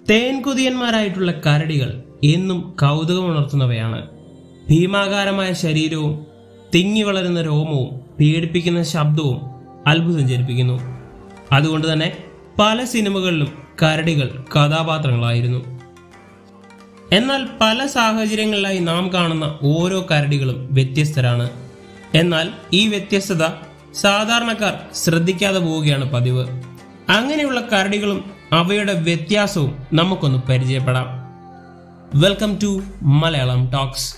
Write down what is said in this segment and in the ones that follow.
തേൻകുതിയന്മാരായിട്ടുള്ള കരടികൾ എന്നും കൗതുകമുണർത്തുന്നവയാണ് ഭീമാകാരമായ ശരീരവും തിങ്ങി വളരുന്ന രോമവും പീഡിപ്പിക്കുന്ന ശബ്ദവും അത്ഭുതം ജനിപ്പിക്കുന്നു അതുകൊണ്ട് തന്നെ പല സിനിമകളിലും കരടികൾ കഥാപാത്രങ്ങളായിരുന്നു എന്നാൽ പല സാഹചര്യങ്ങളിലായി നാം കാണുന്ന ഓരോ കരടികളും വ്യത്യസ്തരാണ് എന്നാൽ ഈ വ്യത്യസ്തത സാധാരണക്കാർ ശ്രദ്ധിക്കാതെ പോവുകയാണ് പതിവ് അങ്ങനെയുള്ള കരടികളും അവയുടെ വ്യത്യാസവും നമുക്കൊന്ന് പരിചയപ്പെടാം welcome to Malayalam talks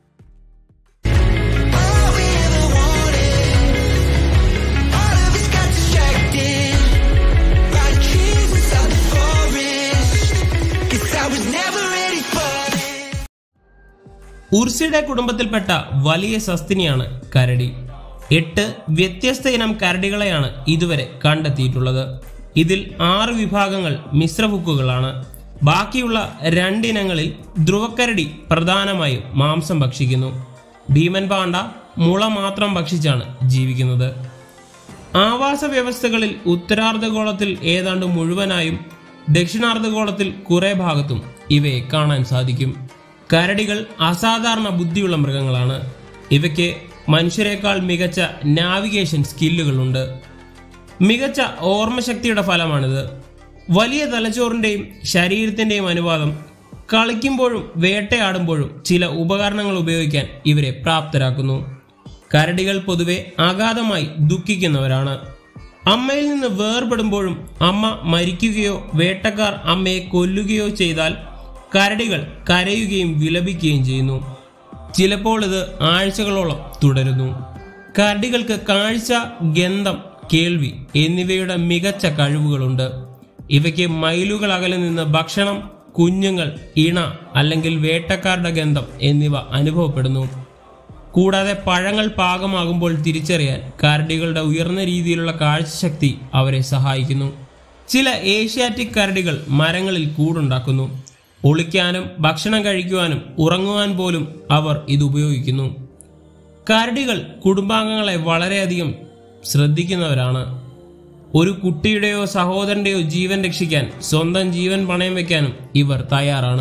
All we ever wanted, all of us got distracted by the trees inside the forest. Guess I was never ready for it. ഉർസിയുടെ കുടുംബത്തിൽപ്പെട്ട വലിയ സസ്തിനിയാണ് കരടി എട്ട് വ്യത്യസ്ത ഇനം കരടികളെയാണ് ഇതുവരെ കണ്ടെത്തിയിട്ടുള്ളത് ഇതിൽ ആറ് വിഭാഗങ്ങൾ മിശ്രബുക്കുകളാണ് ബാക്കിയുള്ള രണ്ടിനങ്ങളിൽ ധ്രുവക്കരടി പ്രധാനമായും മാംസം ഭക്ഷിക്കുന്നു ഭീമൻ പാണ്ട മുള മാത്രം ഭക്ഷിച്ചാണ് ജീവിക്കുന്നത് ആവാസ വ്യവസ്ഥകളിൽ ഉത്തരാർദ്ധഗോളത്തിൽ ഏതാണ്ട് മുഴുവനായും ദക്ഷിണാർദ്ധഗോളത്തിൽ കുറെ ഭാഗത്തും ഇവയെ കാണാൻ സാധിക്കും കരടികൾ അസാധാരണ ബുദ്ധിയുള്ള മൃഗങ്ങളാണ് ഇവയ്ക്ക് മനുഷ്യരെക്കാൾ മികച്ച നാവിഗേഷൻ സ്കില്ലുകളുണ്ട് മികച്ച ഓർമ്മശക്തിയുടെ ഫലമാണിത് വലിയ തലച്ചോറിന്റെയും ശരീരത്തിന്റെയും അനുവാദം കളിക്കുമ്പോഴും വേട്ടയാടുമ്പോഴും ചില ഉപകരണങ്ങൾ ഉപയോഗിക്കാൻ ഇവരെ പ്രാപ്തരാക്കുന്നു കരടികൾ പൊതുവെ അഗാധമായി ദുഃഖിക്കുന്നവരാണ് അമ്മയിൽ നിന്ന് വേർപെടുമ്പോഴും അമ്മ മരിക്കുകയോ വേട്ടക്കാർ അമ്മയെ കൊല്ലുകയോ ചെയ്താൽ കരടികൾ കരയുകയും വിലപിക്കുകയും ചെയ്യുന്നു ചിലപ്പോൾ ഇത് ആഴ്ചകളോളം തുടരുന്നു കരടികൾക്ക് കാഴ്ച ഗന്ധം കേൾവി എന്നിവയുടെ മികച്ച കഴിവുകളുണ്ട് ഇവയ്ക്ക് മൈലുകൾ അകലെ നിന്ന് ഭക്ഷണം കുഞ്ഞുങ്ങൾ ഇണ അല്ലെങ്കിൽ വേട്ടക്കാരുടെ ഗന്ധം എന്നിവ അനുഭവപ്പെടുന്നു കൂടാതെ പഴങ്ങൾ പാകമാകുമ്പോൾ തിരിച്ചറിയാൻ കരടികളുടെ ഉയർന്ന രീതിയിലുള്ള കാഴ്ചശക്തി അവരെ സഹായിക്കുന്നു ചില ഏഷ്യാറ്റിക് കരടികൾ മരങ്ങളിൽ കൂടുണ്ടാക്കുന്നു ഒളിക്കാനും ഭക്ഷണം കഴിക്കുവാനും ഉറങ്ങുവാൻ പോലും അവർ ഇത് ഉപയോഗിക്കുന്നു കരടികൾ കുടുംബാംഗങ്ങളെ വളരെയധികം ശ്രദ്ധിക്കുന്നവരാണ് ഒരു കുട്ടിയുടെയോ സഹോദരന്റെയോ ജീവൻ രക്ഷിക്കാൻ സ്വന്തം ജീവൻ പണയം വെക്കാനും ഇവർ തയ്യാറാണ്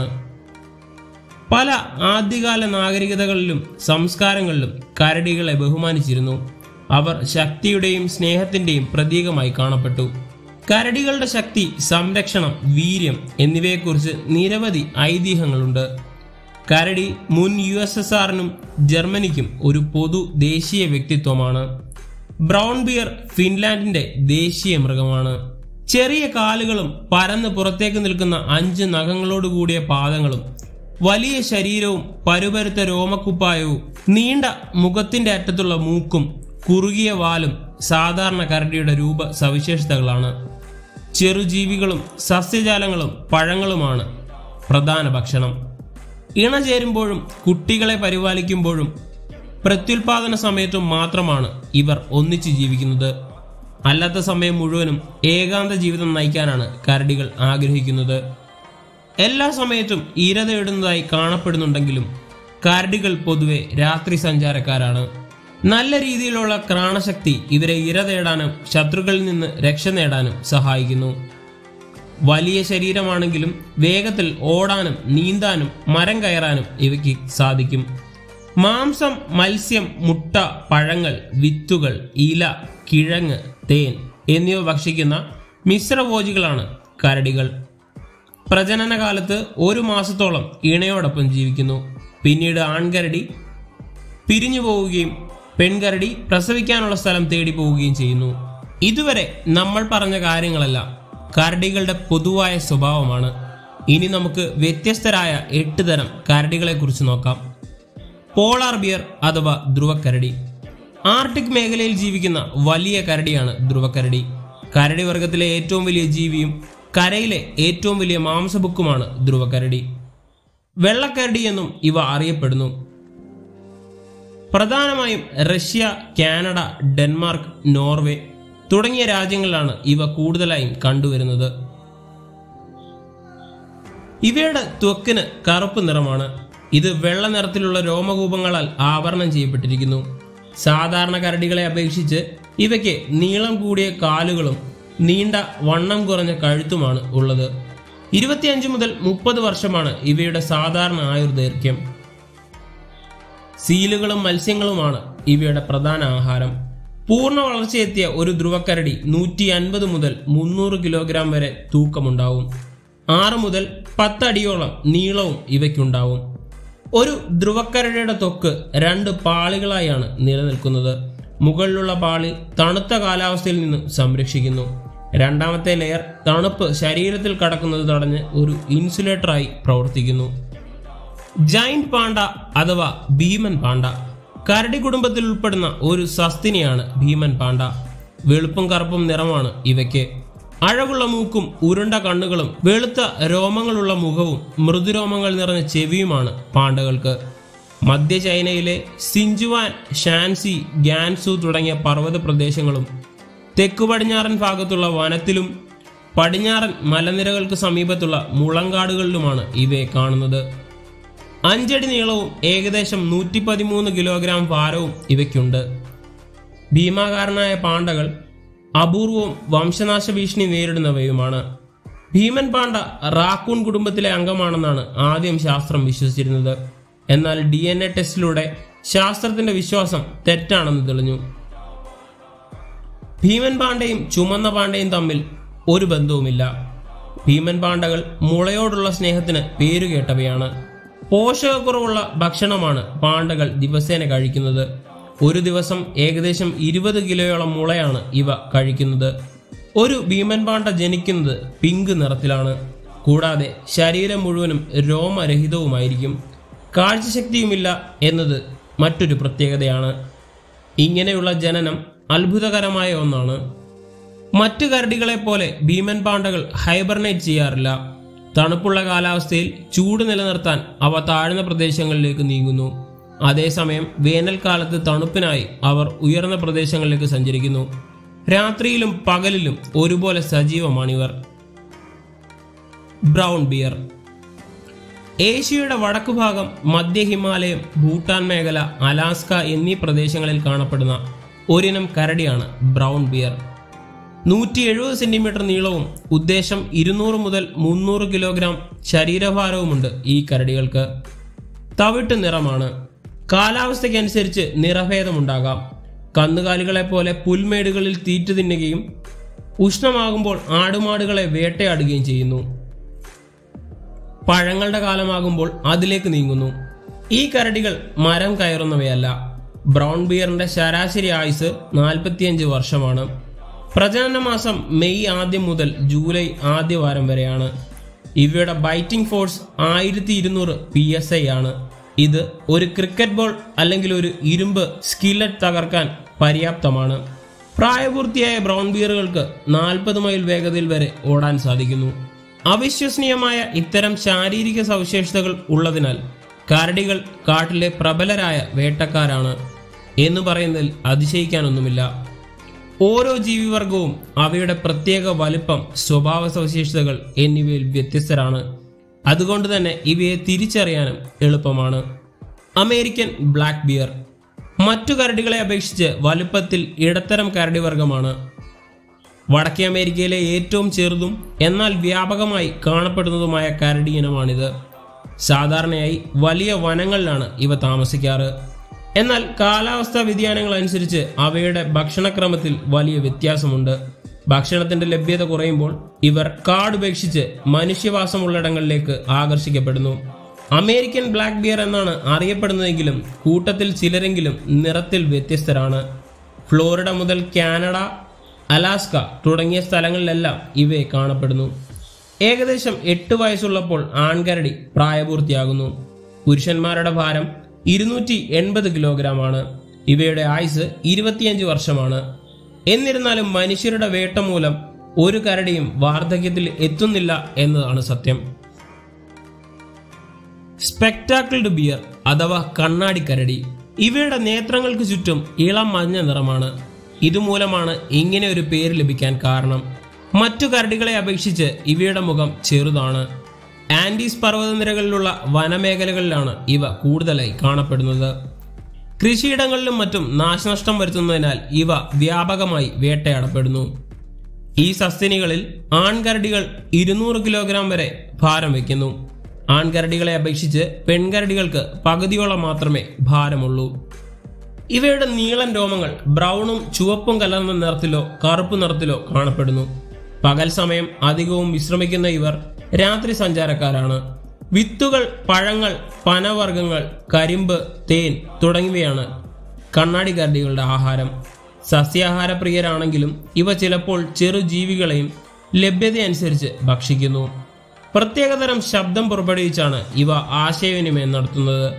പല ആദ്യകാല നാഗരികതകളിലും സംസ്കാരങ്ങളിലും കരടികളെ ബഹുമാനിച്ചിരുന്നു അവർ ശക്തിയുടെയും സ്നേഹത്തിന്റെയും പ്രതീകമായി കാണപ്പെട്ടു കരടികളുടെ ശക്തി സംരക്ഷണം വീര്യം എന്നിവയെക്കുറിച്ച് നിരവധി ഐതിഹ്യങ്ങളുണ്ട് കരടി മുൻ യു എസ് എസ് ആറിനും ജർമ്മനിക്കും ഒരു പൊതു ദേശീയ വ്യക്തിത്വമാണ് ബ്രൗൺ ബിയർ ഫിൻലാൻഡിന്റെ ദേശീയ മൃഗമാണ് ചെറിയ കാലുകളും പരന്ന് പുറത്തേക്ക് നിൽക്കുന്ന അഞ്ച് നഖങ്ങളോട് കൂടിയ പാദങ്ങളും വലിയ ശരീരവും പരുപരുത്ത രോമക്കുപ്പായവും നീണ്ട മുഖത്തിന്റെ അറ്റത്തുള്ള മൂക്കും കുറുകിയ വാലും സാധാരണ കരടിയുടെ രൂപ സവിശേഷതകളാണ് ചെറുജീവികളും സസ്യജാലങ്ങളും പഴങ്ങളുമാണ് പ്രധാന ഭക്ഷണം ഇണ ചേരുമ്പോഴും കുട്ടികളെ പരിപാലിക്കുമ്പോഴും പ്രത്യുൽപാദന സമയത്തും മാത്രമാണ് ഇവർ ഒന്നിച്ച് ജീവിക്കുന്നത് അല്ലാത്ത സമയം മുഴുവനും ഏകാന്ത ജീവിതം നയിക്കാനാണ് കരടികൾ ആഗ്രഹിക്കുന്നത് എല്ലാ സമയത്തും ഇര തേടുന്നതായി കാണപ്പെടുന്നുണ്ടെങ്കിലും കരടികൾ പൊതുവെ രാത്രി സഞ്ചാരക്കാരാണ് നല്ല രീതിയിലുള്ള ക്രാണശക്തി ഇവരെ ഇര തേടാനും ശത്രുക്കളിൽ നിന്ന് രക്ഷ നേടാനും സഹായിക്കുന്നു വലിയ ശരീരമാണെങ്കിലും വേഗത്തിൽ ഓടാനും നീന്താനും മരം കയറാനും ഇവയ്ക്ക് സാധിക്കും മാംസം മത്സ്യം മുട്ട പഴങ്ങൾ വിത്തുകൾ ഇല കിഴങ്ങ് തേൻ എന്നിവ ഭക്ഷിക്കുന്ന മിശ്രഭോജികളാണ് കരടികൾ പ്രജനന കാലത്ത് ഒരു മാസത്തോളം ഇണയോടൊപ്പം ജീവിക്കുന്നു പിന്നീട് ആൺകരടി പിരിഞ്ഞു പോവുകയും പെൺകരടി പ്രസവിക്കാനുള്ള സ്ഥലം തേടി പോവുകയും ചെയ്യുന്നു ഇതുവരെ നമ്മൾ പറഞ്ഞ കാര്യങ്ങളെല്ലാം കരടികളുടെ പൊതുവായ സ്വഭാവമാണ് ഇനി നമുക്ക് വ്യത്യസ്തരായ എട്ട് തരം കരടികളെ കുറിച്ച് നോക്കാം പോളാർ ബിയർ അഥവാ ധ്രുവക്കരടി ആർട്ടിക് മേഖലയിൽ ജീവിക്കുന്ന വലിയ കരടിയാണ് ധ്രുവക്കരടി കരടി വർഗത്തിലെ ഏറ്റവും വലിയ ജീവിയും കരയിലെ ഏറ്റവും വലിയ മാംസബുക്കുമാണ് ധ്രുവക്കരടി വെള്ളക്കരടി എന്നും ഇവ അറിയപ്പെടുന്നു പ്രധാനമായും റഷ്യ കാനഡ ഡെൻമാർക്ക് നോർവേ തുടങ്ങിയ രാജ്യങ്ങളിലാണ് ഇവ കൂടുതലായും കണ്ടുവരുന്നത് ഇവയുടെ ത്വക്കിന് കറുപ്പ് നിറമാണ് ഇത് വെള്ള നിറത്തിലുള്ള രോമകൂപങ്ങളാൽ ആവരണം ചെയ്യപ്പെട്ടിരിക്കുന്നു സാധാരണ കരടികളെ അപേക്ഷിച്ച് ഇവയ്ക്ക് നീളം കൂടിയ കാലുകളും നീണ്ട വണ്ണം കുറഞ്ഞ കഴുത്തുമാണ് ഉള്ളത് ഇരുപത്തിയഞ്ച് മുതൽ മുപ്പത് വർഷമാണ് ഇവയുടെ സാധാരണ ആയുർദൈർഘ്യം സീലുകളും മത്സ്യങ്ങളുമാണ് ഇവയുടെ പ്രധാന ആഹാരം പൂർണ്ണ വളർച്ചയെത്തിയ ഒരു ധ്രുവക്കരടി നൂറ്റി അൻപത് മുതൽ മുന്നൂറ് കിലോഗ്രാം വരെ തൂക്കമുണ്ടാവും ആറ് മുതൽ പത്തടിയോളം നീളവും ഇവയ്ക്കുണ്ടാവും ഒരു ധ്രുവക്കരടിയുടെ ത്വക്ക് രണ്ട് പാളികളായാണ് നിലനിൽക്കുന്നത് മുകളിലുള്ള പാളി തണുത്ത കാലാവസ്ഥയിൽ നിന്നും സംരക്ഷിക്കുന്നു രണ്ടാമത്തെ ലെയർ തണുപ്പ് ശരീരത്തിൽ കടക്കുന്നത് തടഞ്ഞ് ഒരു ഇൻസുലേറ്ററായി പ്രവർത്തിക്കുന്നു ജൈന്റ് പാണ്ട അഥവാ ഭീമൻ പാണ്ട കരടി കുടുംബത്തിൽ ഉൾപ്പെടുന്ന ഒരു സസ്തിനിയാണ് ഭീമൻ പാണ്ട വെളുപ്പും കറുപ്പും നിറമാണ് ഇവയ്ക്ക് അഴകുള്ള മൂക്കും ഉരുണ്ട കണ്ണുകളും വെളുത്ത രോമങ്ങളുള്ള മുഖവും മൃദുരോമങ്ങൾ നിറഞ്ഞ ചെവിയുമാണ് പാണ്ടകൾക്ക് മധ്യ ചൈനയിലെ സിഞ്ചുവാൻ ഷാൻസി ഗ്യാൻസു തുടങ്ങിയ പർവ്വത പ്രദേശങ്ങളും തെക്കു പടിഞ്ഞാറൻ ഭാഗത്തുള്ള വനത്തിലും പടിഞ്ഞാറൻ മലനിരകൾക്ക് സമീപത്തുള്ള മുളങ്കാടുകളിലുമാണ് ഇവയെ കാണുന്നത് അഞ്ചടി നീളവും ഏകദേശം നൂറ്റി പതിമൂന്ന് കിലോഗ്രാം ഭാരവും ഇവയ്ക്കുണ്ട് ഭീമാകാരനായ പാണ്ടകൾ അപൂർവവും വംശനാശ ഭീഷണി നേരിടുന്നവയുമാണ് ഭീമൻ പാണ്ട റാക്കൂൺ കുടുംബത്തിലെ അംഗമാണെന്നാണ് ആദ്യം ശാസ്ത്രം വിശ്വസിച്ചിരുന്നത് എന്നാൽ ഡി എൻ എ ടെസ്റ്റിലൂടെ ശാസ്ത്രത്തിന്റെ വിശ്വാസം തെറ്റാണെന്ന് തെളിഞ്ഞു ഭീമൻ പാണ്ടയും ചുമന്ന പാണ്ടയും തമ്മിൽ ഒരു ബന്ധവുമില്ല ഭീമൻ പാണ്ടകൾ മുളയോടുള്ള സ്നേഹത്തിന് പേരുകേട്ടവയാണ് പോഷകക്കുറവുള്ള ഭക്ഷണമാണ് പാണ്ടകൾ ദിവസേന കഴിക്കുന്നത് ഒരു ദിവസം ഏകദേശം ഇരുപത് കിലോയോളം മുളയാണ് ഇവ കഴിക്കുന്നത് ഒരു ഭീമൻ പാണ്ട ജനിക്കുന്നത് പിങ്ക് നിറത്തിലാണ് കൂടാതെ ശരീരം മുഴുവനും രോമരഹിതവുമായിരിക്കും കാഴ്ചശക്തിയുമില്ല എന്നത് മറ്റൊരു പ്രത്യേകതയാണ് ഇങ്ങനെയുള്ള ജനനം അത്ഭുതകരമായ ഒന്നാണ് മറ്റു കരടികളെ പോലെ ഭീമൻ പാണ്ടകൾ ഹൈബർനേറ്റ് ചെയ്യാറില്ല തണുപ്പുള്ള കാലാവസ്ഥയിൽ ചൂട് നിലനിർത്താൻ അവ താഴ്ന്ന പ്രദേശങ്ങളിലേക്ക് നീങ്ങുന്നു അതേസമയം വേനൽക്കാലത്ത് തണുപ്പിനായി അവർ ഉയർന്ന പ്രദേശങ്ങളിലേക്ക് സഞ്ചരിക്കുന്നു രാത്രിയിലും പകലിലും ഒരുപോലെ സജീവമാണിവർ ബ്രൗൺ ബിയർ ഏഷ്യയുടെ വടക്കുഭാഗം മധ്യ ഹിമാലയം ഭൂട്ടാൻ മേഖല അലാസ്ക എന്നീ പ്രദേശങ്ങളിൽ കാണപ്പെടുന്ന ഒരിനം കരടിയാണ് ബ്രൗൺ ബിയർ നൂറ്റി എഴുപത് സെന്റിമീറ്റർ നീളവും ഉദ്ദേശം ഇരുന്നൂറ് മുതൽ മുന്നൂറ് കിലോഗ്രാം ശരീരഭാരവുമുണ്ട് ഈ കരടികൾക്ക് തവിട്ട് നിറമാണ് കാലാവസ്ഥയ്ക്കനുസരിച്ച് നിറഭേദമുണ്ടാകാം കന്നുകാലികളെ പോലെ പുൽമേടുകളിൽ തീറ്റ തിന്നുകയും ഉഷ്ണമാകുമ്പോൾ ആടുമാടുകളെ വേട്ടയാടുകയും ചെയ്യുന്നു പഴങ്ങളുടെ കാലമാകുമ്പോൾ അതിലേക്ക് നീങ്ങുന്നു ഈ കരടികൾ മരം കയറുന്നവയല്ല ബ്രൗൺ ബിയറിന്റെ ശരാശരി ആയുസ് നാൽപ്പത്തിയഞ്ച് വർഷമാണ് പ്രജനന മാസം മെയ് ആദ്യം മുതൽ ജൂലൈ ആദ്യവാരം വരെയാണ് ഇവയുടെ ബൈറ്റിംഗ് ഫോഴ്സ് ആയിരത്തി ഇരുന്നൂറ് പി എസ് ഐ ആണ് ഇത് ഒരു ക്രിക്കറ്റ് ബോൾ അല്ലെങ്കിൽ ഒരു ഇരുമ്പ് സ്കില്ലറ്റ് തകർക്കാൻ പര്യാപ്തമാണ് പ്രായപൂർത്തിയായ ബ്രൗൺ ബിയറുകൾക്ക് നാൽപ്പത് മൈൽ വേഗതയിൽ വരെ ഓടാൻ സാധിക്കുന്നു അവിശ്വസനീയമായ ഇത്തരം ശാരീരിക സവിശേഷതകൾ ഉള്ളതിനാൽ കരടികൾ കാട്ടിലെ പ്രബലരായ വേട്ടക്കാരാണ് എന്ന് പറയുന്നതിൽ അതിശയിക്കാനൊന്നുമില്ല ഓരോ ജീവിവർഗവും അവയുടെ പ്രത്യേക വലിപ്പം സ്വഭാവ സവിശേഷതകൾ എന്നിവയിൽ വ്യത്യസ്തരാണ് അതുകൊണ്ട് തന്നെ ഇവയെ തിരിച്ചറിയാനും എളുപ്പമാണ് അമേരിക്കൻ ബ്ലാക്ക് ബിയർ മറ്റു കരടികളെ അപേക്ഷിച്ച് വലുപ്പത്തിൽ ഇടത്തരം കരടി വർഗമാണ് വടക്കേ അമേരിക്കയിലെ ഏറ്റവും ചെറുതും എന്നാൽ വ്യാപകമായി കാണപ്പെടുന്നതുമായ കരടി ഇനമാണിത് സാധാരണയായി വലിയ വനങ്ങളിലാണ് ഇവ താമസിക്കാറ് എന്നാൽ കാലാവസ്ഥാ വ്യതിയാനങ്ങൾ അനുസരിച്ച് അവയുടെ ഭക്ഷണക്രമത്തിൽ വലിയ വ്യത്യാസമുണ്ട് ഭക്ഷണത്തിന്റെ ലഭ്യത കുറയുമ്പോൾ ഇവർ കാടുപേക്ഷിച്ച് മനുഷ്യവാസമുള്ളിടങ്ങളിലേക്ക് ആകർഷിക്കപ്പെടുന്നു അമേരിക്കൻ ബ്ലാക്ക് ബിയർ എന്നാണ് അറിയപ്പെടുന്നതെങ്കിലും കൂട്ടത്തിൽ ചിലരെങ്കിലും നിറത്തിൽ വ്യത്യസ്തരാണ് ഫ്ലോറിഡ മുതൽ കാനഡ അലാസ്ക തുടങ്ങിയ സ്ഥലങ്ങളിലെല്ലാം ഇവയെ കാണപ്പെടുന്നു ഏകദേശം എട്ട് വയസ്സുള്ളപ്പോൾ ആൺകരടി പ്രായപൂർത്തിയാകുന്നു പുരുഷന്മാരുടെ ഭാരം ഇരുന്നൂറ്റി എൺപത് കിലോഗ്രാം ആണ് ഇവയുടെ ആയുസ് ഇരുപത്തിയഞ്ച് വർഷമാണ് എന്നിരുന്നാലും മനുഷ്യരുടെ വേട്ട മൂലം ഒരു കരടിയും വാർദ്ധക്യത്തിൽ എത്തുന്നില്ല എന്നതാണ് സത്യം സ്പെക്ടാക്കിൾഡ് ബിയർ അഥവാ കണ്ണാടി കരടി ഇവയുടെ നേത്രങ്ങൾക്ക് ചുറ്റും ഇളം മഞ്ഞ നിറമാണ് ഇതുമൂലമാണ് ഇങ്ങനെ ഒരു പേര് ലഭിക്കാൻ കാരണം മറ്റു കരടികളെ അപേക്ഷിച്ച് ഇവയുടെ മുഖം ചെറുതാണ് ആൻഡീസ് പർവ്വതനിരകളിലുള്ള വനമേഖലകളിലാണ് ഇവ കൂടുതലായി കാണപ്പെടുന്നത് കൃഷിയിടങ്ങളിലും മറ്റും നാശനഷ്ടം വരുത്തുന്നതിനാൽ ഇവ വ്യാപകമായി വേട്ടയാടപ്പെടുന്നു ഈ സസ്തിനികളിൽ ആൺകരടികൾ ഇരുന്നൂറ് കിലോഗ്രാം വരെ ഭാരം വയ്ക്കുന്നു ആൺകരടികളെ അപേക്ഷിച്ച് പെൺകരടികൾക്ക് പകുതിയോളം മാത്രമേ ഭാരമുള്ളൂ ഇവയുടെ നീളൻ രോമങ്ങൾ ബ്രൗണും ചുവപ്പും കലർന്ന നിറത്തിലോ കറുപ്പ് നിറത്തിലോ കാണപ്പെടുന്നു പകൽ സമയം അധികവും വിശ്രമിക്കുന്ന ഇവർ രാത്രി സഞ്ചാരക്കാരാണ് വിത്തുകൾ പഴങ്ങൾ പനവർഗ്ഗങ്ങൾ കരിമ്പ് തേൻ തുടങ്ങിയവയാണ് കണ്ണാടി കരടികളുടെ ആഹാരം സസ്യാഹാര പ്രിയരാണെങ്കിലും ഇവ ചിലപ്പോൾ ചെറുജീവികളെയും ലഭ്യതയനുസരിച്ച് ഭക്ഷിക്കുന്നു പ്രത്യേകതരം ശബ്ദം പുറപ്പെടുവിച്ചാണ് ഇവ ആശയവിനിമയം നടത്തുന്നത്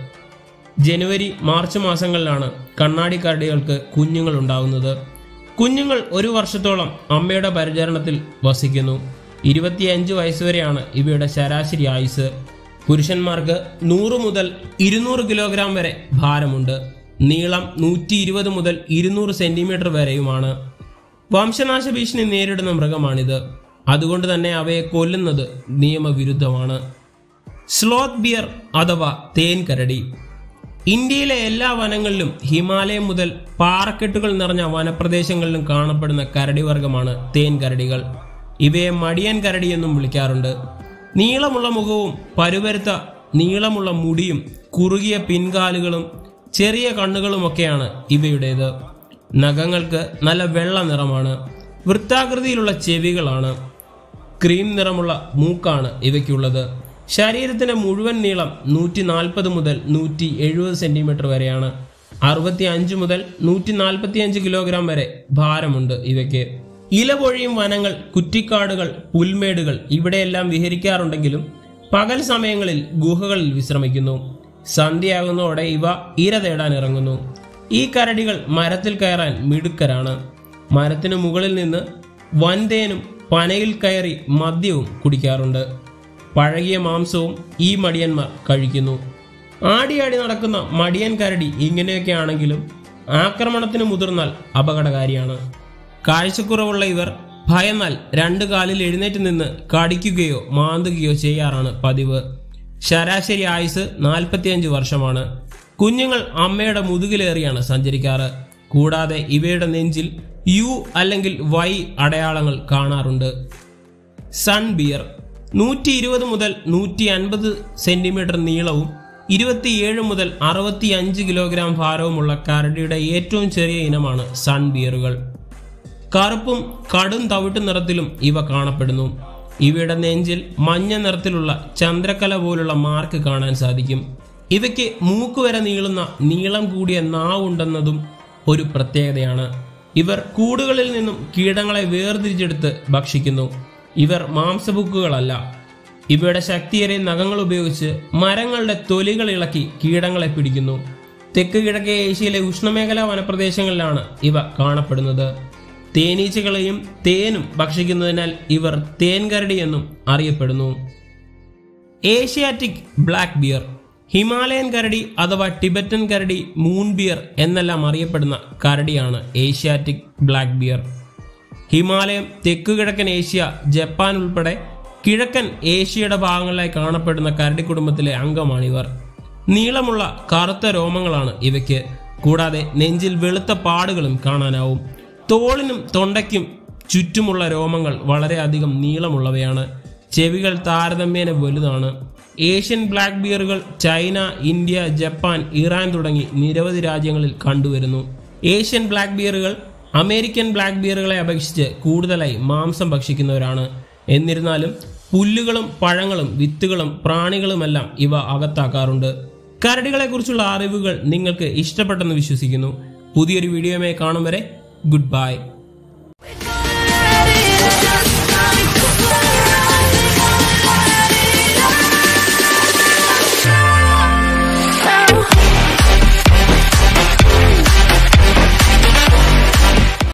ജനുവരി മാർച്ച് മാസങ്ങളിലാണ് കണ്ണാടി കരടികൾക്ക് കുഞ്ഞുങ്ങൾ ഉണ്ടാകുന്നത് കുഞ്ഞുങ്ങൾ ഒരു വർഷത്തോളം അമ്മയുടെ പരിചരണത്തിൽ വസിക്കുന്നു ഇരുപത്തിയഞ്ച് വയസ്സുവരെയാണ് ഇവയുടെ ശരാശരി ആയുസ് പുരുഷന്മാർക്ക് നൂറ് മുതൽ ഇരുന്നൂറ് കിലോഗ്രാം വരെ ഭാരമുണ്ട് നീളം നൂറ്റി ഇരുപത് മുതൽ ഇരുന്നൂറ് സെന്റിമീറ്റർ വരെയുമാണ് വംശനാശ ഭീഷണി നേരിടുന്ന മൃഗമാണിത് അതുകൊണ്ട് തന്നെ അവയെ കൊല്ലുന്നത് നിയമവിരുദ്ധമാണ് സ്ലോത്ത് ബിയർ അഥവാ തേൻ കരടി ഇന്ത്യയിലെ എല്ലാ വനങ്ങളിലും ഹിമാലയം മുതൽ പാറക്കെട്ടുകൾ നിറഞ്ഞ വനപ്രദേശങ്ങളിലും കാണപ്പെടുന്ന കരടി വർഗമാണ് തേൻ കരടികൾ ഇവയെ മടിയൻ കരടി എന്നും വിളിക്കാറുണ്ട് നീളമുള്ള മുഖവും പരുപരുത്ത നീളമുള്ള മുടിയും കുറുകിയ പിൻകാലുകളും ചെറിയ കണ്ണുകളുമൊക്കെയാണ് ഇവയുടേത് നഖങ്ങൾക്ക് നല്ല വെള്ള നിറമാണ് വൃത്താകൃതിയിലുള്ള ചെവികളാണ് ക്രീം നിറമുള്ള മൂക്കാണ് ഇവയ്ക്കുള്ളത് ശരീരത്തിന്റെ മുഴുവൻ നീളം നൂറ്റി നാൽപ്പത് മുതൽ നൂറ്റി എഴുപത് സെന്റിമീറ്റർ വരെയാണ് അറുപത്തി അഞ്ച് മുതൽ നൂറ്റി നാൽപ്പത്തി അഞ്ച് കിലോഗ്രാം വരെ ഭാരമുണ്ട് ഇവയ്ക്ക് ഇലപൊഴിയും വനങ്ങൾ കുറ്റിക്കാടുകൾ പുൽമേടുകൾ ഇവിടെയെല്ലാം വിഹരിക്കാറുണ്ടെങ്കിലും പകൽ സമയങ്ങളിൽ ഗുഹകളിൽ വിശ്രമിക്കുന്നു സന്ധ്യയാകുന്നതോടെ ഇവ ഇര തേടാൻ ഇറങ്ങുന്നു ഈ കരടികൾ മരത്തിൽ കയറാൻ മിടുക്കരാണ് മരത്തിനു മുകളിൽ നിന്ന് വൻതേനും പനയിൽ കയറി മദ്യവും കുടിക്കാറുണ്ട് പഴകിയ മാംസവും ഈ മടിയന്മാർ കഴിക്കുന്നു ആടിയാടി നടക്കുന്ന മടിയൻ കരടി ഇങ്ങനെയൊക്കെ ആണെങ്കിലും ആക്രമണത്തിന് മുതിർന്നാൽ അപകടകാരിയാണ് കാഴ്ചക്കുറവുള്ള ഇവർ ഭയന്നാൽ രണ്ട് കാലിൽ എഴുന്നേറ്റ് നിന്ന് കടിക്കുകയോ മാന്തുകയോ ചെയ്യാറാണ് പതിവ് ശരാശരി ആയുസ് നാൽപ്പത്തിയഞ്ച് വർഷമാണ് കുഞ്ഞുങ്ങൾ അമ്മയുടെ മുതുകിലേറിയാണ് സഞ്ചരിക്കാറ് കൂടാതെ ഇവയുടെ നെഞ്ചിൽ യു അല്ലെങ്കിൽ വൈ അടയാളങ്ങൾ കാണാറുണ്ട് സൺ ബിയർ നൂറ്റി ഇരുപത് മുതൽ നൂറ്റി അൻപത് സെന്റിമീറ്റർ നീളവും ഇരുപത്തിയേഴ് മുതൽ അറുപത്തി അഞ്ച് കിലോഗ്രാം ഭാരവുമുള്ള കരടിയുടെ ഏറ്റവും ചെറിയ ഇനമാണ് സൺ ബിയറുകൾ കറുപ്പും കടും തവിട്ട് നിറത്തിലും ഇവ കാണപ്പെടുന്നു ഇവയുടെ നെഞ്ചിൽ മഞ്ഞ നിറത്തിലുള്ള ചന്ദ്രക്കല പോലുള്ള മാർക്ക് കാണാൻ സാധിക്കും ഇവയ്ക്ക് മൂക്ക് വരെ നീളുന്ന നീളം കൂടിയ നാവുണ്ടെന്നതും ഒരു പ്രത്യേകതയാണ് ഇവർ കൂടുകളിൽ നിന്നും കീടങ്ങളെ വേർതിരിച്ചെടുത്ത് ഭക്ഷിക്കുന്നു ഇവർ മാംസബുക്കുകളല്ല ഇവയുടെ ശക്തിയേറിയ നഖങ്ങൾ ഉപയോഗിച്ച് മരങ്ങളുടെ തൊലികൾ ഇളക്കി കീടങ്ങളെ പിടിക്കുന്നു തെക്ക് കിഴക്കേ ഏഷ്യയിലെ ഉഷ്ണമേഖലാ വനപ്രദേശങ്ങളിലാണ് ഇവ കാണപ്പെടുന്നത് തേനീച്ചകളെയും തേനും ഭക്ഷിക്കുന്നതിനാൽ ഇവർ തേൻകരടി എന്നും അറിയപ്പെടുന്നു ഏഷ്യാറ്റിക് ബ്ലാക്ക് ബിയർ ഹിമാലയൻ കരടി അഥവാ ടിബറ്റൻ കരടി മൂൺ ബിയർ എന്നെല്ലാം അറിയപ്പെടുന്ന കരടിയാണ് ഏഷ്യാറ്റിക് ബ്ലാക്ക് ബിയർ ഹിമാലയം തെക്കുകിഴക്കൻ ഏഷ്യ ജപ്പാൻ ഉൾപ്പെടെ കിഴക്കൻ ഏഷ്യയുടെ ഭാഗങ്ങളിലായി കാണപ്പെടുന്ന കരടി കുടുംബത്തിലെ അംഗമാണിവർ നീളമുള്ള കറുത്ത രോമങ്ങളാണ് ഇവയ്ക്ക് കൂടാതെ നെഞ്ചിൽ വെളുത്ത പാടുകളും കാണാനാവും തോളിനും തൊണ്ടയ്ക്കും ചുറ്റുമുള്ള രോമങ്ങൾ വളരെയധികം നീളമുള്ളവയാണ് ചെവികൾ താരതമ്യേന വലുതാണ് ഏഷ്യൻ ബ്ലാക്ക് ബിയറുകൾ ചൈന ഇന്ത്യ ജപ്പാൻ ഇറാൻ തുടങ്ങി നിരവധി രാജ്യങ്ങളിൽ കണ്ടുവരുന്നു ഏഷ്യൻ ബ്ലാക്ക് ബിയറുകൾ അമേരിക്കൻ ബ്ലാക്ക് ബിയറുകളെ അപേക്ഷിച്ച് കൂടുതലായി മാംസം ഭക്ഷിക്കുന്നവരാണ് എന്നിരുന്നാലും പുല്ലുകളും പഴങ്ങളും വിത്തുകളും പ്രാണികളുമെല്ലാം ഇവ അകത്താക്കാറുണ്ട് കരടികളെക്കുറിച്ചുള്ള അറിവുകൾ നിങ്ങൾക്ക് ഇഷ്ടപ്പെട്ടെന്ന് വിശ്വസിക്കുന്നു പുതിയൊരു വീഡിയോയുമായി കാണും വരെ ഗുഡ് ബൈ